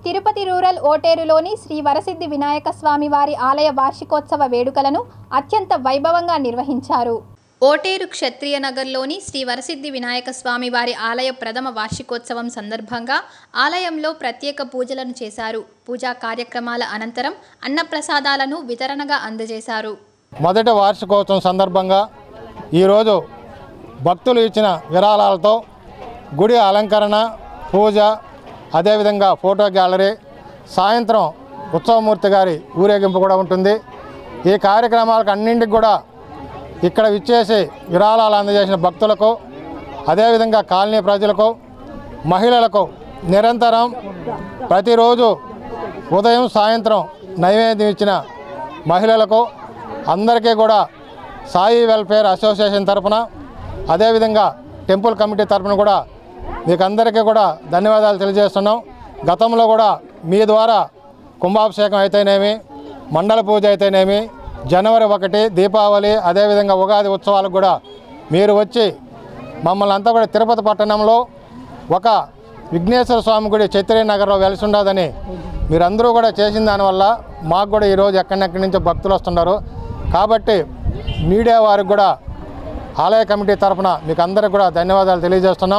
Tirupati rural ఓటేరులోని శ్రీ వరసిద్ధి వినాయక స్వామి వారి ఆలయ వార్షికోత్సవ వేడుకలను అత్యంత వైభవంగా నిర్వహించారు ఓటేరు క్షత్రియ నగర్లోని శ్రీ వరసిద్ధి వినాయక స్వామి వారి ఆలయ ప్రథమ వార్షికోత్సవం సందర్భంగా ఆలయంలో ప్రత్యేక పూజలను చేశారు పూజా కార్యక్రమాల అనంతరం అన్నప్రసాదాలను వితరణగా అందజేశారు మొదటి వార్షికోత్సవం సందర్భంగా ఈరోజు భక్తులు ఇచ్చిన విరాళాలతో గుడి అలంకరణ పూజ అదేవిధంగా ఫోటో గ్యాలరీ సాయంత్రం ఉత్సవమూర్తి గారి ఊరేగింపు కూడా ఉంటుంది ఈ కార్యక్రమాలకు అన్నింటికి కూడా ఇక్కడ విచ్చేసి విరాళాలు అందజేసిన భక్తులకు అదేవిధంగా కాలనీ ప్రజలకు మహిళలకు నిరంతరం ప్రతిరోజు ఉదయం సాయంత్రం నైవేద్యం ఇచ్చిన మహిళలకు అందరికీ కూడా సాయి వెల్ఫేర్ అసోసియేషన్ తరఫున అదేవిధంగా టెంపుల్ కమిటీ తరఫున కూడా మీకు అందరికీ కూడా ధన్యవాదాలు తెలియజేస్తున్నాం గతంలో కూడా మీ ద్వారా కుంభాభిషేకం అయితేనేమి మండల పూజ అయితేనేమి జనవరి ఒకటి దీపావళి అదేవిధంగా ఉగాది ఉత్సవాలకు కూడా మీరు వచ్చి మమ్మల్ని అంతా కూడా తిరుపతి పట్టణంలో ఒక విఘ్నేశ్వర స్వామి గుడి చైత్రీ నగర్లో వెలిసి ఉండదని మీరందరూ కూడా చేసిన దానివల్ల మాకు కూడా ఈరోజు ఎక్కడెక్కడి నుంచో భక్తులు వస్తున్నారు కాబట్టి మీడియా వారికి కూడా ఆలయ కమిటీ తరఫున మీకు అందరికి కూడా ధన్యవాదాలు తెలియజేస్తున్నాం